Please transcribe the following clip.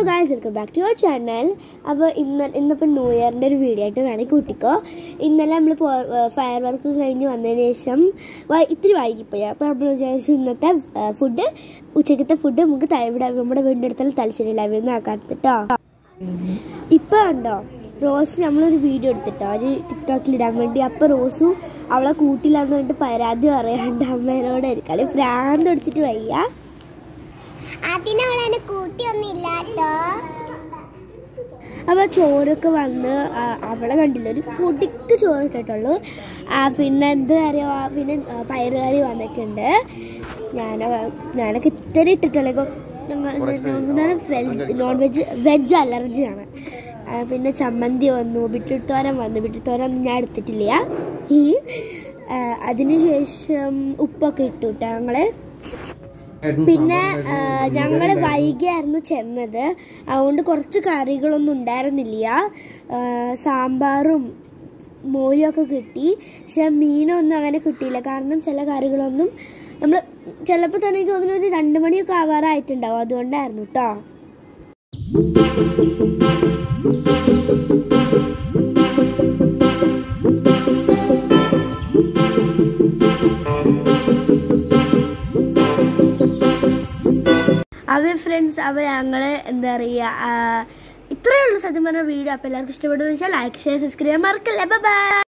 guys welcome back to your channel അപ്പോൾ ഇന്ന് ഇന്നിപ്പോൾ ന്യൂ ഇയറിൻ്റെ ഒരു വീഡിയോ ആയിട്ട് വേണമെങ്കിൽ കൂട്ടിക്കോ ഇന്നലെ നമ്മൾ ഫയർ വർക്ക് കഴിഞ്ഞ് വന്നതിന് ശേഷം വൈ- ഇത്തിരി വൈകിപ്പോയി അപ്പോൾ നമ്മൾ വിചാരിച്ചു ഇന്നത്തെ ഫുഡ് ഉച്ചക്കത്തെ ഫുഡ് നമുക്ക് ത- ഇവിടെ നമ്മുടെ വീടിൻ്റെ അടുത്തുള്ള തലശ്ശേരി ലൈവിൽ നിന്ന് ആക്കാൻ കേട്ടോ ഇപ്പോൾ ഉണ്ടോ റോസ് നമ്മളൊരു വീഡിയോ എടുത്തിട്ടോ ഒരു ടിക്ടോക്കിൽ ഇടാൻ വേണ്ടി അപ്പോൾ റോസും അവളെ കൂട്ടില്ലാന്ന് പറഞ്ഞിട്ട് പരാതി പറയാണ്ട് അമ്മേനോടായിരിക്കും അല്ലെങ്കിൽ ഭ്രാന്ത് അടിച്ചിട്ട് വയ്യ അതിനവളെന്നെ കൂട്ടിയൊന്നും ഇല്ലാട്ടോ അപ്പോൾ ചോറൊക്കെ വന്ന് ആ, അവളെ കണ്ടില്ല ഒരു പൊടിക്ക് ചോറ് ഇട്ടിട്ടുള്ളൂ ആ, പിന്നെ എന്താ പറയുക പിന്നെ ആ, പയറ് കറി വന്നിട്ടുണ്ട് ഞാൻ ഞാനൊക്കെ ഇത്തിരി ഇട്ടിട്ടുള്ളൂ വെജ് നോൺ വെജ് വെജ് അലർജിയാണ് ആ, പിന്നെ ചമ്മന്തി വന്നു ബിട്ടിത്തോരൻ വന്നു ബിട്ടിത്തോരൻ ഞാൻ എടുത്തിട്ടില്ല ഈ ആ, അതിനുശേഷം ഉപ്പൊക്കെ ഇട്ടു കേട്ടോ ഞങ്ങൾ പിന്നെ ഞങ്ങൾ വൈകിയായിരുന്നു ചെന്നത് അതുകൊണ്ട് കുറച്ച് കറികളൊന്നും ഉണ്ടായിരുന്നില്ല ആ, സാമ്പാറും മോരും ഒക്കെ കിട്ടി പക്ഷെ മീനൊന്നും അങ്ങനെ കിട്ടിയില്ല കാരണം ചില കറികളൊന്നും നമ്മൾ ചിലപ്പോൾ തന്നെ എനിക്ക് തോന്നുന്നു ഒരു രണ്ട് മണിയൊക്കെ ആവാറായിട്ടുണ്ടാവും അതുകൊണ്ടായിരുന്നു കേട്ടോ അവ ഫ്രണ്ട്സ് അവ ഞങ്ങൾ എന്താ പറയുക ഇത്രയേ ഉള്ളൂ സത്യം പറഞ്ഞ വീഡിയോ അപ്പോൾ എല്ലാവർക്കും ഇഷ്ടപ്പെട്ടു വെച്ചാൽ ലൈക്ക് ഷെയർ സബ്സ്ക്രൈബ് ചെയ്യാൻ മറക്കല്ലേ ബൈ